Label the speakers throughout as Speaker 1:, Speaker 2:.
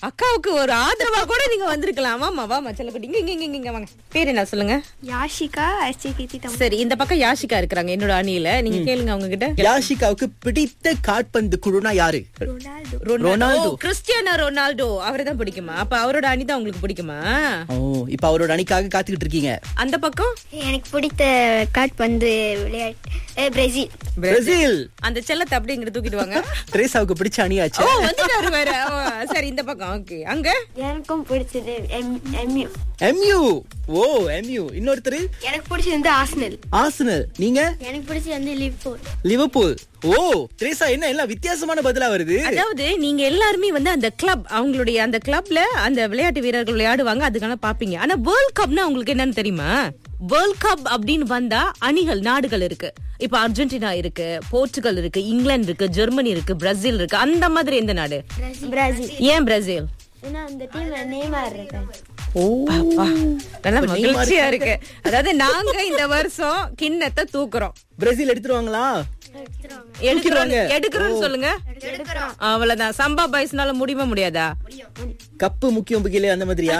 Speaker 1: அக்காவுக்கு ஒரு ஆதரவா கூட நீங்க வந்திருக்கலாம் வாமா வாமா செல்லக்குட்டி இங்க இங்க இங்க, இங்க வாங்க பேர் என்ன சொல்லுங்க
Speaker 2: யாஷிகா எஸ்டி கீர்த்தி தம்
Speaker 1: சரி இந்த பக்கம் யாஷிகா இருக்கிறாங்க என்னோட அணியில நீங்க கேளுங்க அவங்க கிட்ட
Speaker 3: யாஷிகாவுக்கு பிடித்த காட்பந்து குழுனா யாரு
Speaker 2: ரொனால்டோ
Speaker 3: ரொனால்டோ.
Speaker 1: ஓ, கிறிஸ்டியானோ ரொனால்டோ அவரை தான் பிடிக்குமா அப்ப அவரோட அணி தான் உங்களுக்கு பிடிக்குமா
Speaker 3: ஓ இப்ப அவரோட அணிக்காக காத்துக்கிட்டு இருக்கீங்க
Speaker 1: அந்த பக்கம்
Speaker 2: எனக்கு பிடித்த காட்பந்து விளையாட்டு அஹ், பிரேசில்
Speaker 3: பிரேசில்
Speaker 1: அந்த செல்லத்தை அப்படி இங்க தூக்கிட்டு வாங்க
Speaker 3: திரேசாவுக்கு பிடிச்ச அணியாச்சு
Speaker 1: ஓ வந்துட்டாரு வேற ஓ, சரி இந்த பக்கம் ஓகே அங்க
Speaker 2: எனக்கும் பிடிச்சது எம்- எம்யூ
Speaker 3: எம்யூ ஓ எம்யூ இன்னொருத்தர்
Speaker 2: எனக்கு பிடிச்சது வந்து ஆஸ்னல்
Speaker 3: ஆர்சனல் நீங்க
Speaker 2: எனக்கு பிடிச்சது வந்து லிவ்பூல்
Speaker 3: லிவர்பூல் ஓ திரேசா என்ன எல்லாம் வித்தியாசமான பதிலா வருது
Speaker 1: அதாவது நீங்க எல்லாருமே வந்து அந்த கிளப் அவங்களுடைய அந்த கிளப்ல அந்த விளையாட்டு வீரர்கள் விளையாடுவாங்க அதுக்கான பாப்பீங்க ஆனா வேர்ல்ட் கப்னா உங்களுக்கு என்னன்னு தெரியுமா வேர்ல்ட் கப் அப்படின்னு வந்தா அணிகள் நாடுகள் இருக்கு இப்ப அர்ஜென்டினா இருக்கு போர்ச்சுகல் இருக்கு இங்கிலாந்து இருக்கு ஜெர்மனி இருக்கு பிரேசில் இருக்கு அந்த மாதிரி எந்த நாடு
Speaker 2: பிரேசில்
Speaker 1: ஏன் பிரேசில்
Speaker 2: ஏன்னா அந்த டீம்ல நேமார் இருக்காங்க
Speaker 3: ஓ
Speaker 1: அப்பா, நல்ல
Speaker 3: இப்ப
Speaker 1: மகிழ்ச்சியா
Speaker 3: நெய்மார்
Speaker 1: இருக்கு அதாவது நாங்க இந்த வருஷம் கிண்ணத்தை தூக்குறோம்
Speaker 3: பிரேசில் எடுத்துருவாங்களா
Speaker 1: எடுக்கிறோம்
Speaker 3: தூக்கிடுவாங்க.
Speaker 1: எடுக்கிறோம்னு சொல்லுங்க அவ்வளவுதான் சம்பா பாய்ஸ்னால முடியுமா முடியாதா
Speaker 3: கப்பு முக்கியம் முக்கியம் அந்த மாதிரியா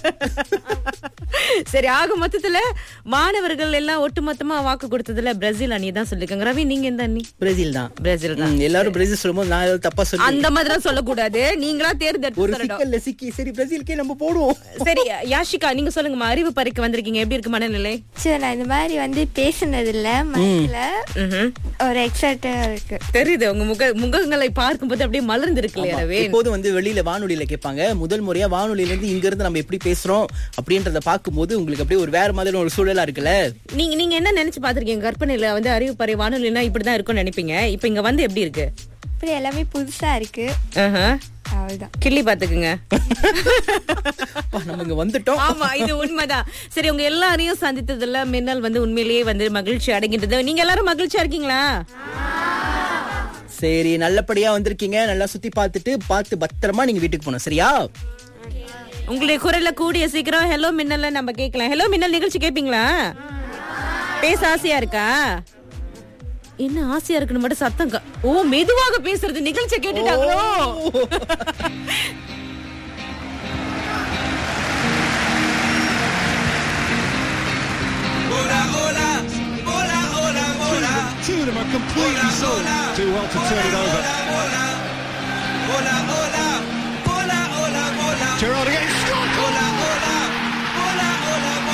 Speaker 1: சரி ஆக மொத்தத்துல மாணவர்கள் எல்லாம் ஒட்டுமொத்தமா வாக்கு கொடுத்ததுல பிரேசில் அணி தான் சொல்லிருக்காங்க ரவி நீங்க எந்த அணி
Speaker 3: பிரேசில் தான்
Speaker 1: பிரேசில் தான்
Speaker 3: ம், எல்லாரும் பிரேசில் சொல்லும்போது நான் ஏதாவது தப்பா சொல்லி
Speaker 1: அந்த மாதிரி சொல்லக்கூடாது நீங்களா தேர்ந்தெடுத்து
Speaker 3: ஒரு
Speaker 1: சொல்லணும்
Speaker 3: சிக்கல்ல சிக்கி சரி பிரேசிலுக்கே நம்ம போடுவோம்
Speaker 1: சரி யாஷிகா நீங்க சொல்லுங்கம்மா அறிவு பறிக்க வந்திருக்கீங்க எப்படி இருக்கு மனநிலை
Speaker 2: சரி நான் இந்த மாதிரி வந்து பேசுனது இல்ல மனசுல
Speaker 1: ம்ஹும்.
Speaker 2: ஒரு எக்ஸைட்டா இருக்கு
Speaker 1: தெரியுது உங்க முக முகங்களை பார்க்கும்போது அப்படியே மலர்ந்து இருக்கு இல்லையா ரவி
Speaker 3: எப்போதும் வந்து வெளியில வானொலியில கேட்பாங்க முதல் முறையா வானொலியில இருந்து இங்க இருந்து நம்ம எப்படி பேசுறோம் அப்படின்றத பார்க்கும்போது உங்களுக்கு அப்படியே ஒரு வேற மாதிரி ஒரு சூழலா இருக்குல்ல
Speaker 1: நீங்க நீங்க என்ன நினைச்சு பாத்திருக்கீங்க கற்பனையில வந்து அறிவு பறை வானொலினா இப்படிதான் இருக்கும்னு நினைப்பீங்க இப்ப இங்க வந்து எப்படி இருக்கு
Speaker 2: இப்படி எல்லாமே புதுசா இருக்கு
Speaker 1: ஆஹா.
Speaker 2: அவ்வளவுதான்
Speaker 1: கிள்ளி பாத்துக்குங்க
Speaker 3: அப்பா, நம்ம இங்க வந்துட்டோம்
Speaker 1: ஆமா இது உண்மைதான் சரி உங்க எல்லாரையும் சந்தித்ததுல மின்னல் வந்து உண்மையிலேயே வந்து மகிழ்ச்சி அடைகின்றது நீங்க எல்லாரும் மகிழ்ச்சியா இருக்கீங்களா
Speaker 3: சரி நல்லபடியா வந்திருக்கீங்க நல்லா சுத்தி பார்த்துட்டு பார்த்து பத்திரமா நீங்க வீட்டுக்கு போகணும் சரியா
Speaker 1: உங்களுடைய குரல்ல கூடிய சீக்கிரம் ஹலோ மின்னல்ல நம்ம கேட்கலாம் ஹலோ மின்னல் நிகழ்ச்சி கேப்பீங்களா பேச ஆசையா இருக்கா என்ன ஆசையா இருக்குன்னு மட்டும் சத்தம் க- ஓ மெதுவாக பேசுறது நிகழ்ச்சி கேட்டுட்டாங்களோ
Speaker 4: Two of them are completely sold. Too hot to turn it over.
Speaker 5: Hola, hola,